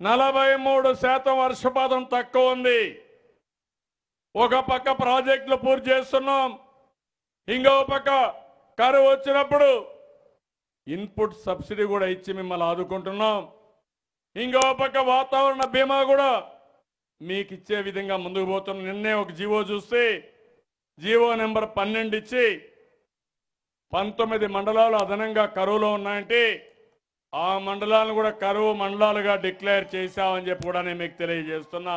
నలభై మూడు శాతం వర్షపాతం తక్కువ ఉంది ఒక పక్క ప్రాజెక్టులు పూర్తి చేస్తున్నాం ఇంకో పక్క కరువు వచ్చినప్పుడు ఇన్పుట్ సబ్సిడీ కూడా ఇచ్చి మిమ్మల్ని ఆదుకుంటున్నాం ఇంకో పక్క వాతావరణ బీమా కూడా మీకు ఇచ్చే విధంగా ముందుకు పోతున్నాం నిన్నే ఒక జీవో చూస్తే జీవో నెంబర్ పన్నెండు ఇచ్చి పంతొమ్మిది మండలాలు అదనంగా కరువులో ఉన్నాయంటే ఆ మండలాలను కూడా కరువు మండలాలుగా డిక్లేర్ చేశామని చెప్పి కూడా నేను మీకు తెలియజేస్తున్నా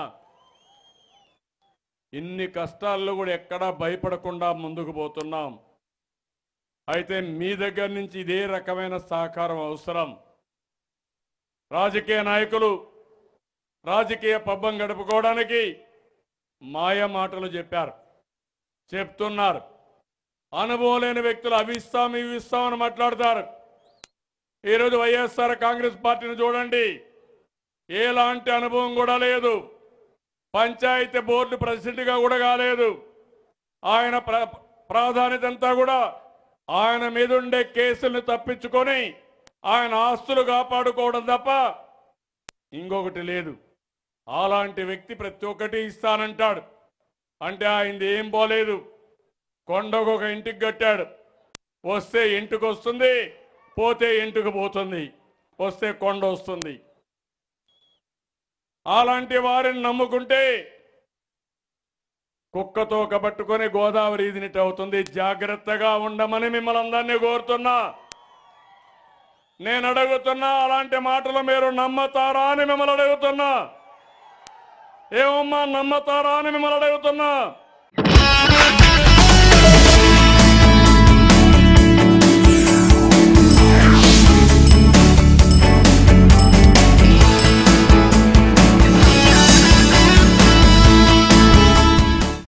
ఇన్ని కష్టాల్లో కూడా ఎక్కడా భయపడకుండా ముందుకు పోతున్నాం అయితే మీ దగ్గర నుంచి ఇదే రకమైన సహకారం అవసరం రాజకీయ నాయకులు రాజకీయ పబ్బం గడుపుకోవడానికి మాయ మాటలు చెప్పారు చెప్తున్నారు అనుభవం లేని వ్యక్తులు అవి ఇస్తాం ఇవి ఇస్తామని మాట్లాడతారు ఈరోజు వైఎస్ఆర్ కాంగ్రెస్ పార్టీని చూడండి ఎలాంటి అనుభవం కూడా లేదు పంచాయతీ బోర్డు ప్రెసిడెంట్గా కూడా కాలేదు ఆయన ప్ర ప్రాధాన్యత అంతా కూడా ఆయన మీద ఉండే కేసుల్ని తప్పించుకొని ఆయన ఆస్తులు కాపాడుకోవడం తప్ప ఇంకొకటి లేదు అలాంటి వ్యక్తి ప్రతి ఒక్కటి ఇస్తానంటాడు అంటే ఆయనది ఏం పోలేదు కొండకు ఒక ఇంటికి కట్టాడు వస్తే ఇంటికి వస్తుంది పోతే ఇంటికి పోతుంది వస్తే కొండ వస్తుంది అలాంటి వారిని నమ్ముకుంటే కుక్కతో కబట్టుకొని గోదావరి ఇదినిటి అవుతుంది జాగ్రత్తగా ఉండమని మిమ్మల్ని అందరినీ కోరుతున్నా నేను అడుగుతున్నా అలాంటి మాటలు మీరు నమ్మతారా అని మిమ్మల్ని అడుగుతున్నా ఏమమ్మా నమ్మతారా అని మిమ్మల్ని అడుగుతున్నా